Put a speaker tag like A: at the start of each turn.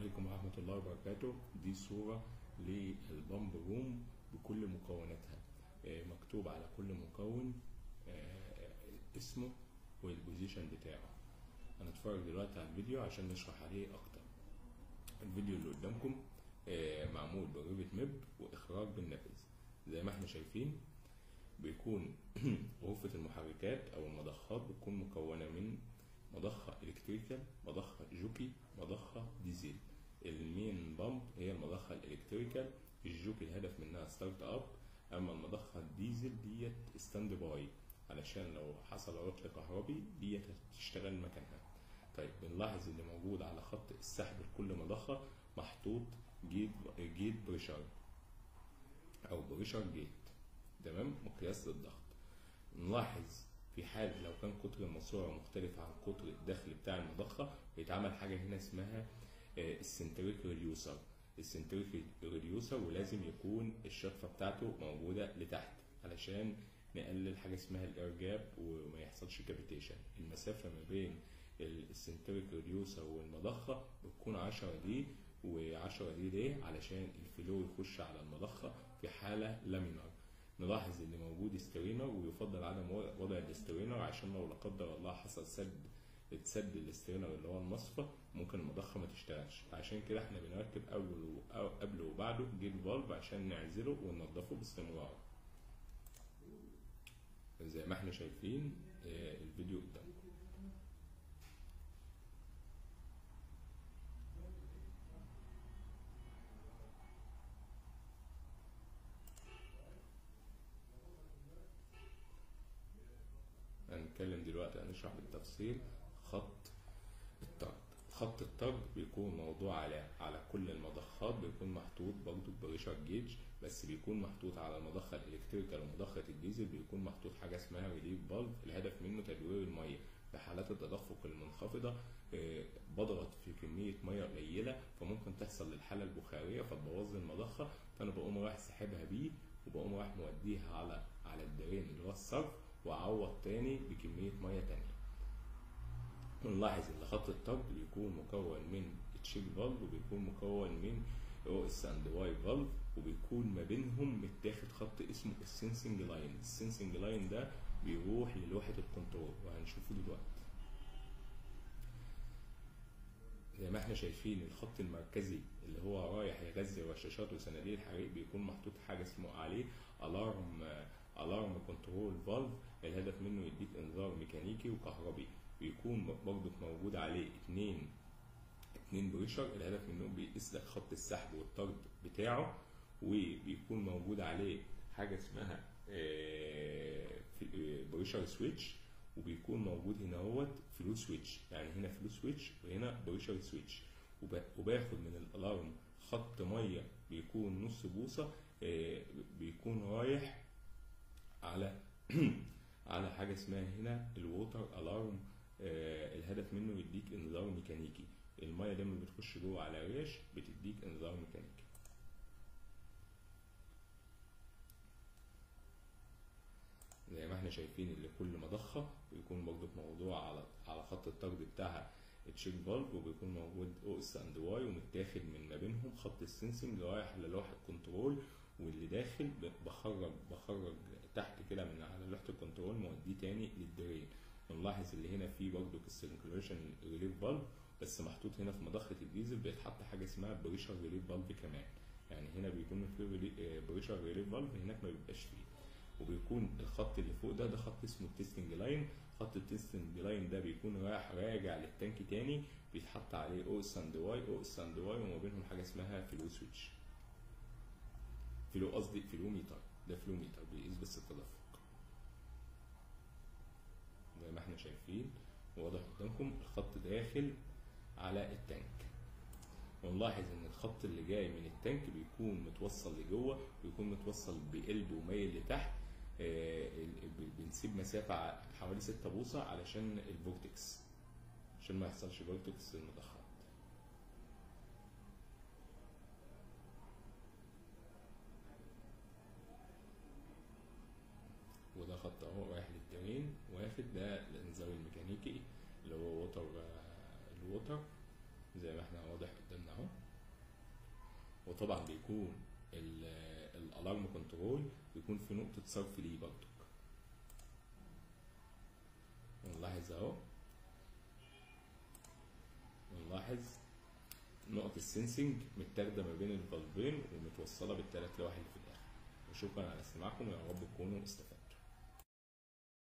A: عليكم ورحمة الله وبركاته دي صورة للبامب روم بكل مكوناتها آه، مكتوب على كل مكون آه، اسمه والبوزيشن بتاعه هنتفرج دلوقتي على الفيديو عشان نشرح عليه أكتر الفيديو اللي قدامكم آه، معمول بريفت ميب وإخراج بالنفذ زي ما احنا شايفين بيكون غرفة المحركات أو المضخات بتكون مكونة من مضخة إلكتريكال مضخة جوكي مضخة ديزل المين بامب هي المضخة الإلكتريكال الجوكي الهدف منها ستارت أب أما المضخة الديزل ديت ستاند باي علشان لو حصل عطل كهربي ديت هتشتغل مكانها طيب بنلاحظ اللي موجود على خط السحب لكل مضخة محطوط جيت جيت بريشر أو بريشر جيت تمام مقياس للضغط نلاحظ في حال لو كان قطر الماسورة مختلف عن قطر الدخل بتاع المضخة بيتعمل حاجة هنا اسمها السنتريك ريديوسر السنتريك ريديوسر ولازم يكون الشرفة بتاعته موجودة لتحت علشان نقلل حاجة اسمها الإرجاب وما يحصلش كابيتيشن المسافة ما بين السنتريك ريديوسر والمضخة بتكون 10 دي و10 دي ليه علشان الفلو يخش على المضخة في حالة لامينار نلاحظ ان موجود سترينر ويفضل عدم وضع الاسترينر عشان لو لا قدر الله حصل سد اتسد الاسترينر اللي هو المصفى ممكن المضخه ما تشتغلش عشان كده احنا بنركب اول قبل وبعده جيت فالف عشان نعزله وننضفه باستمرار زي ما احنا شايفين الفيديو قدامكم هنتكلم دلوقتي هنشرح بالتفصيل خط الطرد خط الطرد بيكون موضوع على على كل المضخات بيكون محطوط برضه بريشر جيج بس بيكون محطوط على المضخه الالكتريكال ومضخه الديزل بيكون محطوط حاجه اسمها ريليف فالف الهدف منه تدوير الميه في حالات التدفق المنخفضه بضغط في كميه ميه قليله فممكن تحصل للحاله البخاريه فتبوظ المضخه فانا بقوم رايح ساحبها بيه وبقوم رايح موديها على على الدرين اللي هو الصرف واعوض تاني بكميه ميه تانيه نلاحظ ان خط الطرد بيكون مكون من تشيك فالف وبيكون مكون من او اس اند واي فالف وبيكون ما بينهم متاخد خط اسمه السنسنج لاين السنسنج لاين ده بيروح للوحه الكنترول وهنشوفه دلوقتي زي ما احنا شايفين الخط المركزي اللي هو رايح يغذي رشاشات وصناديق الحريق بيكون محطوط حاجه اسمه عليه الارم الارم كنترول فالف الهدف منه يديك انذار ميكانيكي وكهربي بيكون برضك موجود عليه اتنين اتنين بريشر الهدف منه بيقيس لك خط السحب والطرد بتاعه وبيكون موجود عليه حاجه اسمها بريشر سويتش وبيكون موجود هنا اهوت فلو سويتش يعني هنا فلو سويتش وهنا بريشر سويتش وباخد من الالارم خط ميه بيكون نص بوصه بيكون رايح على على حاجه اسمها هنا الووتر الارم الهدف منه يديك انذار ميكانيكي الميه لما بتخش جوه على ريش بتديك انذار ميكانيكي زي ما احنا شايفين اللي كل مضخة بيكون برضه موضوع على على خط الطرد بتاعها تشيك فالف وبيكون موجود او اس اند واي ومتاخد من ما بينهم خط السنسنج رايح للوحة الكنترول واللي داخل بخرج بخرج تحت كده من على لوحة الكنترول موديه تاني للدرين نلاحظ اللي هنا في برضه السيركيوليشن ريليف فالف بس محطوط هنا في مضخة الديزل بيتحط حاجة اسمها بريشر ريليف فالف كمان يعني هنا بيكون في بريشر ريليف فالف هناك ما بيبقاش فيه وبيكون الخط اللي فوق ده ده خط اسمه التستنج لاين خط التستنج لاين ده بيكون رايح راجع للتانك تاني بيتحط عليه او اس اند واي او اس اند واي وما بينهم حاجه اسمها فلو سويتش فلو قصدي فلو ميتر ده فلو ميتر بيقيس بس التدفق زي ما احنا شايفين واضح قدامكم الخط داخل على التانك ونلاحظ ان الخط اللي جاي من التانك بيكون متوصل لجوه بيكون متوصل بقلب ومايل لتحت آه بنسيب مسافة حوالي 6 بوصة علشان الفورتكس عشان ما يحصلش فورتكس المضخات وده خط اهو رايح للدرين واخد ده الانذار الميكانيكي اللي هو ووتر الووتر زي ما احنا واضح قدامنا اهو وطبعا بيكون ال- الالارم كنترول بيكون في نقطة صرف ليه برضك ونلاحظ اهو ونلاحظ نقط السنسنج متاخدة ما بين الفالفين ومتوصلة بالتلات لوح اللي في الآخر وشكرا على استماعكم ويا رب تكونوا استفدتوا